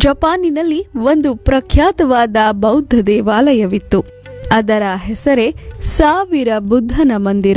ಜಪಾನಿನಲ್ಲಿ ಒಂದು ಪ್ರಖ್ಯಾತವಾದ ಬೌದ್ಧ ದೇವಾಲಯವಿತ್ತು ಅದರ ಹೆಸರೇ ಸಾವಿರ ಬುದ್ಧನ ಮಂದಿರ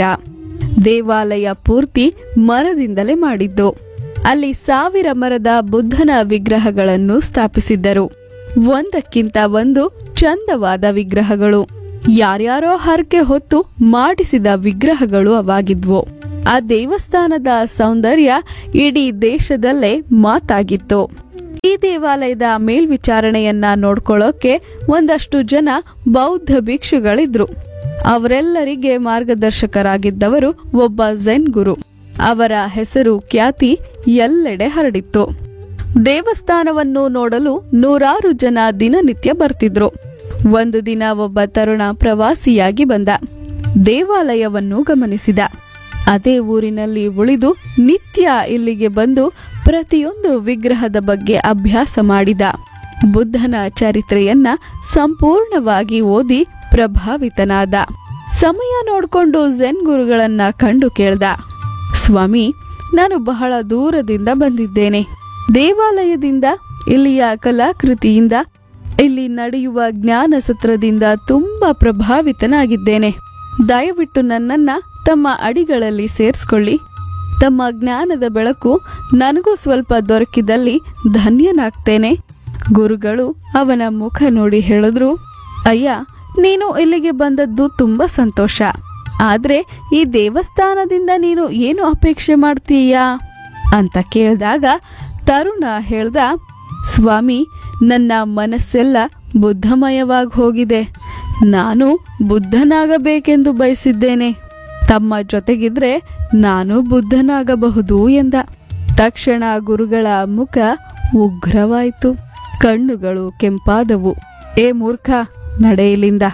ದೇವಾಲಯ ಪೂರ್ತಿ ಮರದಿಂದಲೇ ಮಾಡಿದ್ದು ಅಲ್ಲಿ ಸಾವಿರ ಮರದ ಬುದ್ಧನ ವಿಗ್ರಹಗಳನ್ನು ಸ್ಥಾಪಿಸಿದ್ದರು ಒಂದಕ್ಕಿಂತ ಒಂದು ಚಂದವಾದ ವಿಗ್ರಹಗಳು ಯಾರ್ಯಾರೋ ಹರಕೆ ಹೊತ್ತು ಮಾಡಿಸಿದ ವಿಗ್ರಹಗಳು ಅವಾಗಿದ್ವು ಆ ದೇವಸ್ಥಾನದ ಸೌಂದರ್ಯ ಇಡೀ ದೇಶದಲ್ಲೇ ಮಾತಾಗಿತ್ತು ಈ ದೇವಾಲಯದ ಮೇಲ್ವಿಚಾರಣೆಯನ್ನ ನೋಡ್ಕೊಳ್ಳೋಕೆ ಒಂದಷ್ಟು ಜನ ಬೌದ್ಧ ಭಿಕ್ಷುಗಳಿದ್ರು ಅವರೆಲ್ಲರಿಗೆ ಮಾರ್ಗದರ್ಶಕರಾಗಿದ್ದವರು ಒಬ್ಬ ಝೆನ್ ಗುರು ಅವರ ಹೆಸರು ಖ್ಯಾತಿ ಎಲ್ಲೆಡೆ ಹರಡಿತ್ತು ದೇವಸ್ಥಾನವನ್ನು ನೋಡಲು ನೂರಾರು ಜನ ದಿನನಿತ್ಯ ಬರ್ತಿದ್ರು ಒಂದು ದಿನ ಒಬ್ಬ ತರುಣ ಪ್ರವಾಸಿಯಾಗಿ ಬಂದ ದೇವಾಲಯವನ್ನು ಗಮನಿಸಿದ ಅದೇ ಊರಿನಲ್ಲಿ ಉಳಿದು ನಿತ್ಯ ಇಲ್ಲಿಗೆ ಬಂದು ಪ್ರತಿಯೊಂದು ವಿಗ್ರಹದ ಬಗ್ಗೆ ಅಭ್ಯಾಸ ಮಾಡಿದ ಬುದ್ಧನ ಚರಿತ್ರೆಯನ್ನ ಸಂಪೂರ್ಣವಾಗಿ ಓದಿ ಪ್ರಭಾವಿತನಾದ ಸಮಯ ನೋಡ್ಕೊಂಡು ಝೆನ್ ಗುರುಗಳನ್ನ ಕಂಡು ಕೇಳ್ದ ಸ್ವಾಮಿ ನಾನು ಬಹಳ ದೂರದಿಂದ ಬಂದಿದ್ದೇನೆ ದೇವಾಲಯದಿಂದ ಇಲ್ಲಿಯ ಕಲಾಕೃತಿಯಿಂದ ಇಲ್ಲಿ ನಡೆಯುವ ಜ್ಞಾನ ಸತ್ರದಿಂದ ತುಂಬಾ ಪ್ರಭಾವಿತನಾಗಿದ್ದೇನೆ ದಯವಿಟ್ಟು ನನ್ನನ್ನ ತಮ್ಮ ಅಡಿಗಳಲ್ಲಿ ಸೇರಿಸ್ಕೊಳ್ಳಿ ತಮ್ಮ ಜ್ಞಾನದ ಬೆಳಕು ನನಗೂ ಸ್ವಲ್ಪ ದೊರಕಿದಲ್ಲಿ ಧನ್ಯನಾಗ್ತೇನೆ ಗುರುಗಳು ಅವನ ಮುಖ ನೋಡಿ ಹೇಳಿದ್ರು ಅಯ್ಯ ನೀನು ಇಲ್ಲಿಗೆ ಬಂದದ್ದು ತುಂಬಾ ಸಂತೋಷ ಆದ್ರೆ ಈ ದೇವಸ್ಥಾನದಿಂದ ನೀನು ಏನು ಅಪೇಕ್ಷೆ ಮಾಡ್ತೀಯಾ ಅಂತ ಕೇಳಿದಾಗ ತರುಣ ಹೇಳ್ದ ಸ್ವಾಮಿ ನನ್ನ ಮನಸ್ಸೆಲ್ಲ ಬುದ್ಧಮಯವಾಗಿ ಹೋಗಿದೆ ನಾನು ಬುದ್ಧನಾಗಬೇಕೆಂದು ಬಯಸಿದ್ದೇನೆ ತಮ್ಮ ಜೊತೆಗಿದ್ರೆ ನಾನು ಬುದ್ಧನಾಗಬಹುದು ಎಂದ ತಕ್ಷಣ ಗುರುಗಳ ಮುಖ ಉಗ್ರವಾಯಿತು ಕಣ್ಣುಗಳು ಕೆಂಪಾದವು ಏ ಮೂರ್ಖ ನಡೆಯಲಿಂದ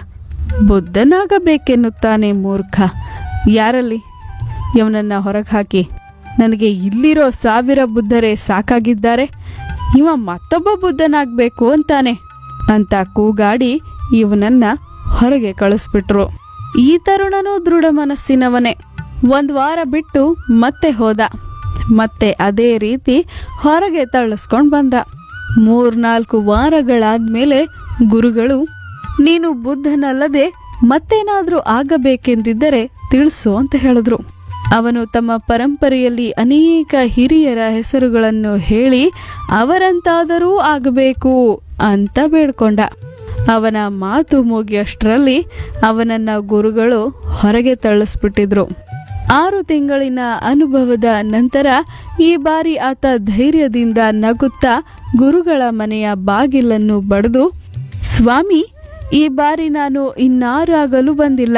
ಬುದ್ಧನಾಗಬೇಕೆನ್ನುತ್ತಾನೆ ಮೂರ್ಖ ಯಾರಲ್ಲಿ ಇವನನ್ನ ಹೊರಗೆ ಹಾಕಿ ನನಗೆ ಇಲ್ಲಿರೋ ಸಾವಿರ ಬುದ್ಧರೇ ಸಾಕಾಗಿದ್ದಾರೆ ಇವ ಮತ್ತೊಬ್ಬ ಬುದ್ಧನಾಗಬೇಕು ಅಂತಾನೆ ಅಂತ ಕೂಗಾಡಿ ಇವನನ್ನ ಹೊರಗೆ ಕಳಿಸ್ಬಿಟ್ರು ಈ ತರುಣನು ದೃಢ ಮನಸ್ಸಿನವನೇ ಒಂದ್ ವಾರ ಬಿಟ್ಟು ಮತ್ತೆ ಹೋದ ಮತ್ತೆ ಅದೇ ರೀತಿ ಹೊರಗೆ ತಳ್ಳಿಸ್ಕೊಂಡ್ ಬಂದ ಮೂರ್ನಾಲ್ಕು ವಾರಗಳಾದ್ಮೇಲೆ ಗುರುಗಳು ನೀನು ಬುದ್ಧನಲ್ಲದೆ ಮತ್ತೇನಾದ್ರೂ ಆಗಬೇಕೆಂದಿದ್ದರೆ ತಿಳಿಸು ಅಂತ ಹೇಳಿದ್ರು ಅವನು ತಮ್ಮ ಪರಂಪರೆಯಲ್ಲಿ ಅನೇಕ ಹಿರಿಯರ ಹೆಸರುಗಳನ್ನು ಹೇಳಿ ಅವರಂತಾದರೂ ಆಗಬೇಕು ಅಂತ ಬೇಡ್ಕೊಂಡ ಅವನ ಮಾತು ಮುಗಿಯಷ್ಟರಲ್ಲಿ ಅವನನ್ನ ಗುರುಗಳು ಹೊರಗೆ ತಳ್ಳಿಸ್ಬಿಟ್ಟಿದ್ರು ಆರು ತಿಂಗಳಿನ ಅನುಭವದ ನಂತರ ಈ ಬಾರಿ ಆತ ಧೈರ್ಯದಿಂದ ನಗುತ್ತಾ ಗುರುಗಳ ಮನೆಯ ಬಾಗಿಲನ್ನು ಬಡಿದು ಸ್ವಾಮಿ ಈ ಬಾರಿ ನಾನು ಇನ್ನಾರಾಗಲು ಬಂದಿಲ್ಲ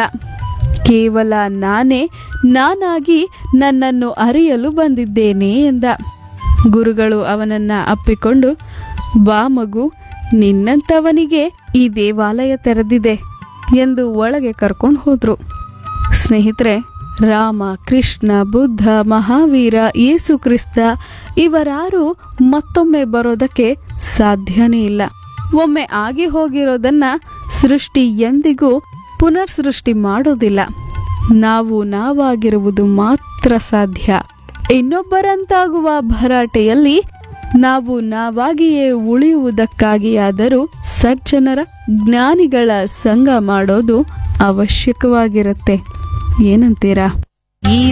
ಕೇವಲ ನಾನೇ ನಾನಾಗಿ ನನ್ನನ್ನು ಅರಿಯಲು ಬಂದಿದ್ದೇನೆ ಎಂದ ಗುರುಗಳು ಅವನನ್ನ ಅಪ್ಪಿಕೊಂಡು ಬಾ ಮಗು ನಿನ್ನಂತವನಿಗೆ ಈ ದೇವಾಲಯ ತೆರೆದಿದೆ ಎಂದು ಒಳಗೆ ಕರ್ಕೊಂಡು ಹೋದ್ರು ಸ್ನೇಹಿತರೆ ರಾಮ ಕೃಷ್ಣ ಬುದ್ಧ ಮಹಾವೀರ ಯೇಸು ಕ್ರಿಸ್ತ ಇವರಾರು ಮತ್ತೊಮ್ಮೆ ಬರೋದಕ್ಕೆ ಸಾಧ್ಯನೇ ಇಲ್ಲ ಒಮ್ಮೆ ಆಗಿ ಹೋಗಿರೋದನ್ನ ಸೃಷ್ಟಿ ಎಂದಿಗೂ ಪುನರ್ ಸೃಷ್ಟಿ ಮಾಡೋದಿಲ್ಲ ನಾವು ನಾವಾಗಿರುವುದು ಮಾತ್ರ ಸಾಧ್ಯ ಇನ್ನೊಬ್ಬರಂತಾಗುವ ಭರಾಟೆಯಲ್ಲಿ ನಾವು ನಾವಾಗಿಯೇ ಉಳಿಯುವುದಕ್ಕಾಗಿಯಾದರೂ ಸಜ್ಜನರ ಜ್ಞಾನಿಗಳ ಸಂಘ ಮಾಡೋದು ಅವಶ್ಯಕವಾಗಿರುತ್ತೆ ಏನಂತೀರಾ